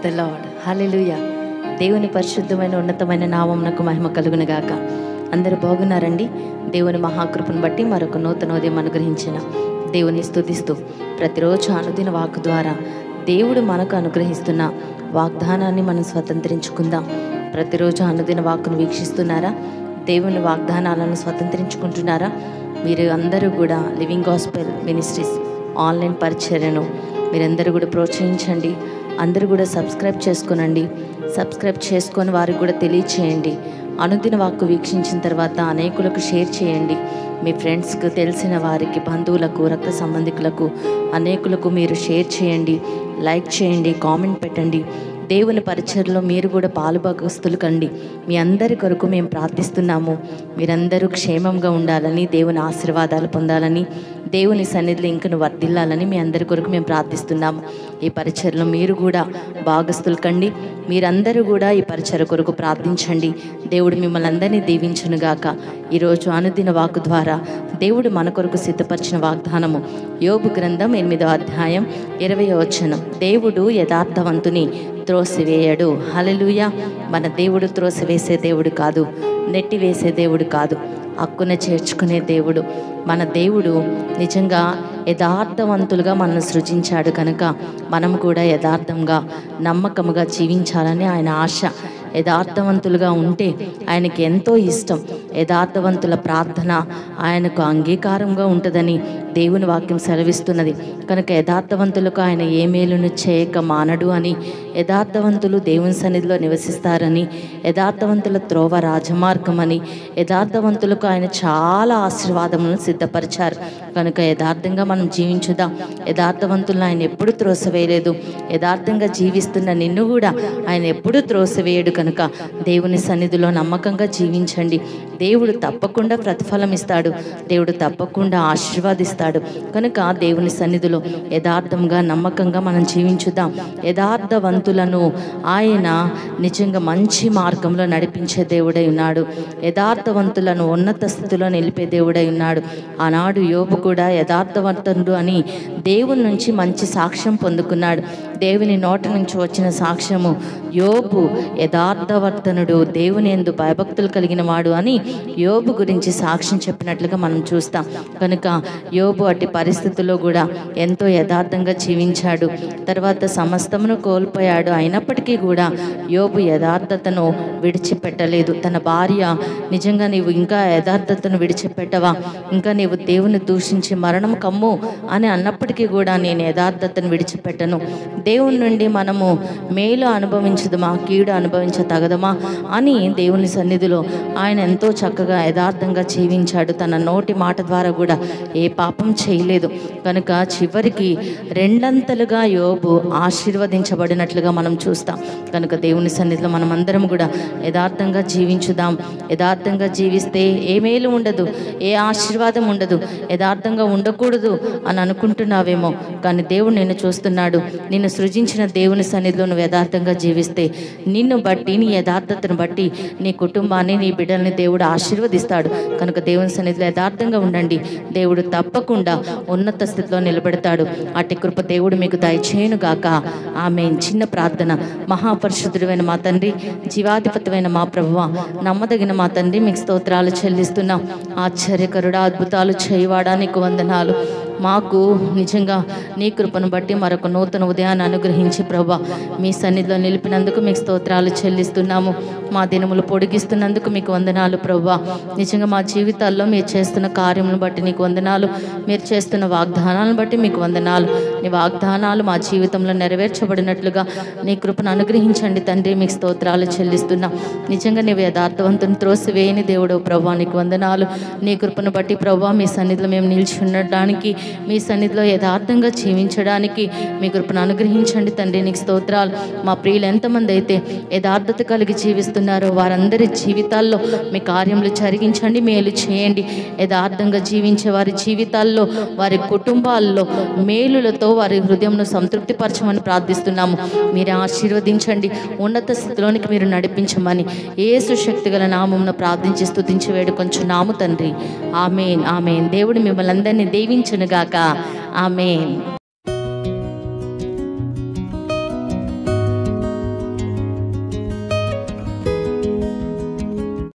the lord హల్లెలూయా దేవుని పరిశుద్ధమైన ఉన్నతమైన నామమునకు మహిమ కలుగును గాక అందరూ బాగున్నారండి దేవుని మహాకృపను బట్టి మరొక నూతన ఉదయం అనుగ్రహించిన దేవుని స్తుతిస్తూ ప్రతిరోజు అనుదిన వాక్ ద్వారా దేవుడు మనకు అనుగ్రహిస్తున్న వాగ్దానాన్ని మనం స్వతంత్రించుకుందాం ప్రతిరోజు అనుదిన వాక్కును వీక్షిస్తున్నారా దేవుని వాగ్దానాలను స్వతంత్రించుకుంటున్నారా మీరు అందరూ కూడా లివింగ్ గాస్పెల్ మినిస్ట్రీస్ ఆన్లైన్ పరిచర్యను మీరందరూ కూడా ప్రోత్సహించండి అందరూ కూడా సబ్స్క్రైబ్ చేసుకోనండి సబ్స్క్రైబ్ చేసుకొని వారికి కూడా తెలియచేయండి అనుదిన వాక్కు వీక్షించిన తర్వాత అనేకులకు షేర్ చేయండి మీ ఫ్రెండ్స్కు తెలిసిన వారికి బంధువులకు రక్త సంబంధికులకు అనేకులకు మీరు షేర్ చేయండి లైక్ చేయండి కామెంట్ పెట్టండి దేవుని పరిచయలో మీరు కూడా పాలుభాగస్తులు కండి మీ అందరి కొరకు మేము ప్రార్థిస్తున్నాము మీరందరూ క్షేమంగా ఉండాలని దేవుని ఆశీర్వాదాలు పొందాలని దేవుని సన్నిధిలో ఇంకను వర్ధిల్లాలని మీ అందరి కొరకు మేము ప్రార్థిస్తున్నాము ఈ పరిచయలో మీరు కూడా భాగస్తులు కండి మీరందరూ కూడా ఈ పరిచయ కొరకు ప్రార్థించండి దేవుడు మిమ్మల్ని అందరినీ దీవించునుగాక ఈరోజు అనుదిన వాకు ద్వారా దేవుడు మన కొరకు సిద్ధపరిచిన వాగ్దానము యోబు గ్రంథం ఎనిమిదో అధ్యాయం ఇరవై వచనం దేవుడు యథార్థవంతుని త్రోసివేయడు హలలుయ మన దేవుడు త్రోసివేసే దేవుడు కాదు నెట్టివేసే దేవుడు కాదు హక్కున చేర్చుకునే దేవుడు మన దేవుడు నిజంగా యథార్థవంతులుగా మనల్ని సృజించాడు కనుక మనం కూడా యథార్థంగా నమ్మకముగా జీవించాలని ఆయన ఆశ యథార్థవంతులుగా ఉంటే ఆయనకి ఎంతో ఇష్టం యథార్థవంతుల ప్రార్థన ఆయనకు అంగీకారంగా ఉంటుందని దేవుని వాక్యం సెలవిస్తున్నది కనుక యథార్థవంతులకు ఆయన ఏ మేలును చేయక మానడు అని యథార్థవంతులు దేవుని సన్నిధిలో నివసిస్తారని యథార్థవంతుల త్రోవ రాజమార్గమని యథార్థవంతులకు ఆయన చాలా ఆశీర్వాదములను సిద్ధపరిచారు కనుక యథార్థంగా మనం జీవించుదాం యథార్థవంతులను ఆయన ఎప్పుడు త్రోసవేయలేదు యథార్థంగా జీవిస్తున్న నిన్ను కూడా ఆయన ఎప్పుడు త్రోసవేయడు కనుక దేవుని సన్నిధిలో నమ్మకంగా జీవించండి దేవుడు తప్పకుండా ప్రతిఫలం ఇస్తాడు దేవుడు తప్పకుండా ఆశీర్వాదిస్తాడు కనుక దేవుని సన్నిధిలో యథార్థంగా నమ్మకంగా మనం జీవించుదాం యథార్థవంతులను ఆయన నిజంగా మంచి మార్గంలో నడిపించే దేవుడై ఉన్నాడు యథార్థవంతులను ఉన్నత స్థితిలో నిలిపే దేవుడై ఉన్నాడు ఆనాడు యోబు కూడా యథార్థవంతుడు అని దేవుని నుంచి మంచి సాక్ష్యం పొందుకున్నాడు దేవుని నోట నుంచి వచ్చిన సాక్ష్యము యోబు యథార్థవర్తనుడు దేవుని ఎందు భయభక్తులు కలిగిన వాడు అని యోబు గురించి సాక్ష్యం చెప్పినట్లుగా మనం చూస్తాం కనుక యోబు అట్టి పరిస్థితుల్లో కూడా ఎంతో యథార్థంగా జీవించాడు తర్వాత సమస్తమును కోల్పోయాడు అయినప్పటికీ కూడా యోబు యథార్థతను విడిచిపెట్టలేదు తన భార్య నిజంగా నీవు ఇంకా యథార్థతను విడిచిపెట్టవా ఇంకా నీవు దేవుని దూషించి మరణం కమ్ము అని అన్నప్పటికీ కూడా నేను యథార్థతను విడిచిపెట్టను దేవుని నుండి మనము మేలు అనుభవించదమా కీడు అనుభవించ తగదమా అని దేవుని సన్నిధిలో ఆయన ఎంతో చక్కగా యథార్థంగా జీవించాడు తన నోటి మాట ద్వారా కూడా ఏ పాపం చేయలేదు కనుక చివరికి రెండంతలుగా యోబు ఆశీర్వదించబడినట్లుగా మనం చూస్తాం కనుక దేవుని సన్నిధిలో మనం అందరం కూడా యథార్థంగా జీవించుదాం యథార్థంగా జీవిస్తే ఏ మేలు ఉండదు ఏ ఆశీర్వాదం ఉండదు యథార్థంగా ఉండకూడదు అని అనుకుంటున్నావేమో కానీ దేవుడు నిన్ను చూస్తున్నాడు నిన్ను సృజించిన దేవుని సన్నిధిలో నువ్వు యథార్థంగా జీవిస్తే నిన్ను బట్టి నీ యథార్థతను బట్టి నీ కుటుంబాన్ని నీ బిడ్డల్ని దేవుడు ఆశీర్వదిస్తాడు కనుక దేవుని సన్నిధిలో యథార్థంగా ఉండండి దేవుడు తప్పకుండా ఉన్నత స్థితిలో నిలబెడతాడు అట్టి కృప దేవుడు మీకు దయచేయను గాక ఆమె చిన్న ప్రార్థన మహాపరిశుద్ధుడైన మా తండ్రి జీవాధిపతమైన మా ప్రభువ నమ్మదగిన మా తండ్రి మీకు స్తోత్రాలు చెల్లిస్తున్నాం ఆశ్చర్యకరుడా అద్భుతాలు చేయవాడా నీకు వందనాలు మాకు నిజంగా నీ కృపను బట్టి మరొక నూతన ఉదయాన్ని అనుగ్రహించి ప్రభా మీ సన్నిధిలో నిలిపినందుకు మీకు స్తోత్రాలు చెల్లిస్తున్నాము మా దినములు పొడిగిస్తున్నందుకు మీకు వందనాలు ప్రభా నిజంగా మా జీవితాల్లో మీరు చేస్తున్న కార్యములను బట్టి నీకు వందనాలు మీరు చేస్తున్న వాగ్దానాలను బట్టి మీకు వందనాలు నీ వాగ్దానాలు మా జీవితంలో నెరవేర్చబడినట్లుగా నీ కృపను అనుగ్రహించండి తండ్రి మీకు స్తోత్రాలు చెల్లిస్తున్నాం నిజంగా నీవు యథార్థవంతుని త్రోసివేయని దేవుడు ప్రభా నీకు వందనాలు నీ కృపను బట్టి ప్రభా మీ సన్నిధిలో మేము నిలిచి ఉండడానికి మీ సన్నిధిలో యథార్థంగా జీవించడానికి మీ కృపను అనుగ్రహించండి తండ్రి నీకు స్తోత్రాలు మా ప్రియులు ఎంతమంది అయితే యథార్థత కలిగి జీవిస్తున్నారో వారందరి జీవితాల్లో మీ కార్యములు జరిగించండి మేలు చేయండి యథార్థంగా జీవించే వారి జీవితాల్లో వారి కుటుంబాల్లో మేలులతో వారి హృదయంను సంతృప్తిపరచమని ప్రార్థిస్తున్నాము మీరు ఆశీర్వదించండి ఉన్నత స్థితిలోనికి మీరు నడిపించమని ఏసు శక్తి గల నామమున ప్రార్థించి స్తుతించి వేడుకొంచు నాము తండ్రి ఆమెన్ ఆమెన్ దేవుడు మిమ్మల్ని అందరినీ దీవించునుగాక ఆమెన్